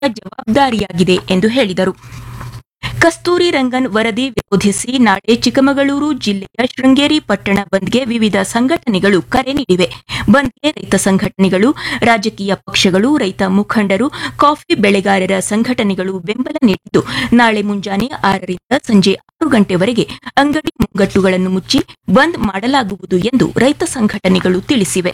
ಜವಾಬ್ದಾರಿಯಾಗಿದೆ ಎಂದು ಹೇಳಿದರು ಕಸ್ತೂರಿ ರಂಗನ್ ವರದಿ ವಿರೋಧಿಸಿ ನಾಳೆ ಚಿಕ್ಕಮಗಳೂರು ಜಿಲ್ಲೆಯ ಶೃಂಗೇರಿ ಪಟ್ಟಣ ಬಂದ್ಗೆ ವಿವಿಧ ಸಂಘಟನೆಗಳು ಕರೆ ನೀಡಿವೆ ಬಂದ್ಗೆ ರೈತ ಸಂಘಟನೆಗಳು ರಾಜಕೀಯ ಪಕ್ಷಗಳು ರೈತ ಮುಖಂಡರು ಕಾಫಿ ಬೆಳೆಗಾರರ ಸಂಘಟನೆಗಳು ಬೆಂಬಲ ನೀಡಿದ್ದು ನಾಳೆ ಮುಂಜಾನೆ ಆರರಿಂದ ಸಂಜೆ ಆರು ಗಂಟೆವರೆಗೆ ಅಂಗಡಿ ಮುಂಗಟ್ಟುಗಳನ್ನು ಮುಚ್ಚಿ ಬಂದ್ ಮಾಡಲಾಗುವುದು ಎಂದು ರೈತ ಸಂಘಟನೆಗಳು ತಿಳಿಸಿವೆ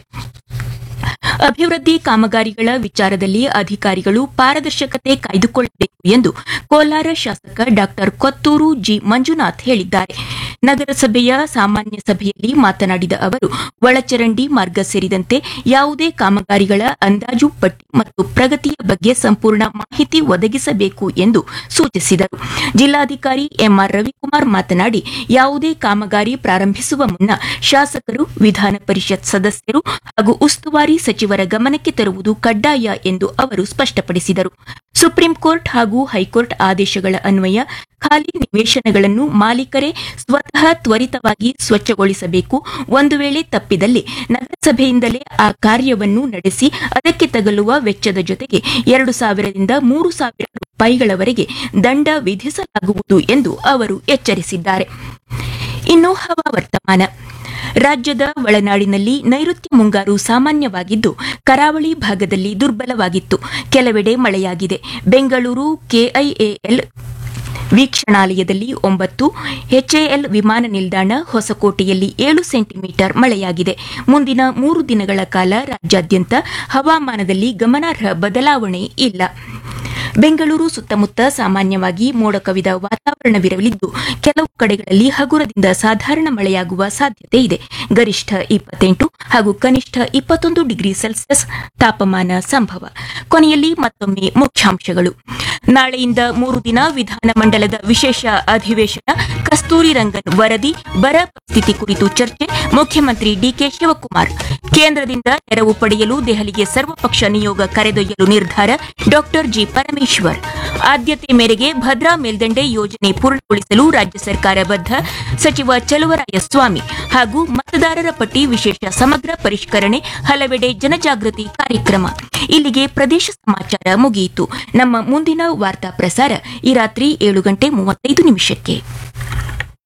ಅಭಿವೃದ್ಧಿ ಕಾಮಗಾರಿಗಳ ವಿಚಾರದಲ್ಲಿ ಅಧಿಕಾರಿಗಳು ಪಾರದರ್ಶಕತೆ ಕಾಯ್ದುಕೊಳ್ಳಬೇಕು ಎಂದು ಕೋಲಾರ ಶಾಸಕ ಡಾಕ್ಟರ್ ಕೊತ್ತೂರು ಜಿ ಮಂಜುನಾಥ್ ಹೇಳಿದ್ದಾರೆ ನಗರಸಭೆಯ ಸಾಮಾನ್ಯ ಸಭೆಯಲ್ಲಿ ಮಾತನಾಡಿದ ಅವರು ಒಳಚರಂಡಿ ಮಾರ್ಗ ಸೇರಿದಂತೆ ಯಾವುದೇ ಕಾಮಗಾರಿಗಳ ಅಂದಾಜು ಪಟ್ಟಿ ಮತ್ತು ಪ್ರಗತಿಯ ಬಗ್ಗೆ ಸಂಪೂರ್ಣ ಮಾಹಿತಿ ಒದಗಿಸಬೇಕು ಎಂದು ಸೂಚಿಸಿದರು ಜಿಲ್ಲಾಧಿಕಾರಿ ಎಂಆರ್ ರವಿಕುಮಾರ್ ಮಾತನಾಡಿ ಯಾವುದೇ ಕಾಮಗಾರಿ ಪ್ರಾರಂಭಿಸುವ ಮುನ್ನ ಶಾಸಕರು ವಿಧಾನ ಪರಿಷತ್ ಸದಸ್ಯರು ಹಾಗೂ ಉಸ್ತುವಾರಿ ಸಚಿವರ ಗಮನಕ್ಕೆ ತರುವುದು ಕಡ್ಡಾಯ ಎಂದು ಅವರು ಸ್ಪಷ್ಟಪಡಿಸಿದರು ಸುಪ್ರೀಂ ಕೋರ್ಟ್ ಹಾಗೂ ಹೈಕೋರ್ಟ್ ಆದೇಶಗಳ ಅನ್ವಯ ಖಾಲಿ ನಿವೇಶನಗಳನ್ನು ಮಾಲೀಕರೇ ಸ್ವತಃ ತ್ವರಿತವಾಗಿ ಸ್ವಚ್ಛಗೊಳಿಸಬೇಕು ಒಂದು ವೇಳೆ ತಪ್ಪಿದಲ್ಲಿ ನಗರಸಭೆಯಿಂದಲೇ ಆ ಕಾರ್ಯವನ್ನು ನಡೆಸಿ ಅದಕ್ಕೆ ತಗಲುವ ವೆಚ್ಚದ ಜೊತೆಗೆ ಎರಡು ಸಾವಿರದಿಂದ ಮೂರು ಸಾವಿರ ರೂಪಾಯಿಗಳವರೆಗೆ ದಂಡ ವಿಧಿಸಲಾಗುವುದು ಎಂದು ಅವರು ಎಚ್ಚರಿಸಿದ್ದಾರೆ ಇನ್ನು ಹವಾವರ್ತಮಾನ ರಾಜ್ಯದ ಒಳನಾಡಿನಲ್ಲಿ ನೈಋತ್ಯ ಮುಂಗಾರು ಸಾಮಾನ್ಯವಾಗಿದ್ದು ಕರಾವಳಿ ಭಾಗದಲ್ಲಿ ದುರ್ಬಲವಾಗಿತ್ತು ಕೆಲವೆಡೆ ಮಳೆಯಾಗಿದೆ ಬೆಂಗಳೂರು ಕೆಐಎಎಲ್ ವೀಕ್ಷಣಾಲಯದಲ್ಲಿ ಒಂಬತ್ತು ಎಚ್ಎಎಲ್ ವಿಮಾನ ನಿಲ್ದಾಣ ಹೊಸಕೋಟೆಯಲ್ಲಿ ಏಳು ಸೆಂಟಿಮೀಟರ್ ಮಳೆಯಾಗಿದೆ ಮುಂದಿನ ಮೂರು ದಿನಗಳ ಕಾಲ ರಾಜ್ಯಾದ್ಯಂತ ಹವಾಮಾನದಲ್ಲಿ ಗಮನಾರ್ಹ ಬದಲಾವಣೆ ಇಲ್ಲ ಬೆಂಗಳೂರು ಸುತ್ತಮುತ್ತ ಸಾಮಾನ್ಯವಾಗಿ ಮೋಡ ಕವಿದ ವಾತಾವರಣವಿರಲಿದ್ದು ಕೆಲವು ಕಡೆಗಳಲ್ಲಿ ಹಗುರದಿಂದ ಸಾಧಾರಣ ಮಳೆಯಾಗುವ ಸಾಧ್ಯತೆ ಇದೆ ಗರಿಷ್ಠ ಇಪ್ಪತ್ತೆಂಟು ಹಾಗೂ ಕನಿಷ್ಠ ಇಪ್ಪತ್ತೊಂದು ಡಿಗ್ರಿ ಸೆಲ್ಸಿಯಸ್ ತಾಪಮಾನ ಸಂಭವ ಕೊನೆಯಲ್ಲಿ ಮತ್ತೊಮ್ಮೆ ಮುಖ್ಯಾಂಶಗಳು ನಾಳೆಯಿಂದ ಮೂರು ದಿನ ವಿಧಾನಮಂಡಲದ ವಿಶೇಷ ಅಧಿವೇಶನ ಕಸ್ತೂರಿ ರಂಗನ್ ವರದಿ ಬರ ಪರಿಸ್ಥಿತಿ ಕುರಿತು ಚರ್ಚೆ ಮುಖ್ಯಮಂತ್ರಿ ಡಿಕೆ ಶಿವಕುಮಾರ್ ಕೇಂದ್ರದಿಂದ ನೆರವು ಪಡೆಯಲು ದೆಹಲಿಗೆ ಸರ್ವಪಕ್ಷ ನಿಯೋಗ ಕರೆದೊಯ್ಯಲು ನಿರ್ಧಾರ ಡಾಕ್ಟರ್ ಜಿ ಪರಮೇಶ್ವರ್ ಆದ್ಯತೆ ಮೇರೆಗೆ ಭದ್ರಾ ಮೇಲ್ದಂಡೆ ಯೋಜನೆ ಪೂರ್ಣಗೊಳಿಸಲು ರಾಜ್ಯ ಸರ್ಕಾರ ಬದ್ಧ ಸಚಿವ ಚಲುವರಾಯ ಸ್ವಾಮಿ ಹಾಗೂ ಮತದಾರರ ಪಟ್ಟಿ ವಿಶೇಷ ಸಮಗ್ರ ಪರಿಷ್ಕರಣೆ ಹಲವೆಡೆ ಜನಜಾಗೃತಿ ಕಾರ್ಯಕ್ರಮ ಇಲ್ಲಿಗೆ ಪ್ರದೇಶ ಸಮಾಚಾರ ಮುಗಿಯಿತು ನಮ್ಮ ಮುಂದಿನ ವಾರ್ತಾ ಪ್ರಸಾರ ಈ ರಾತ್ರಿ ಏಳು ಗಂಟೆ ಮೂವತ್ತೈದು ನಿಮಿಷಕ್ಕೆ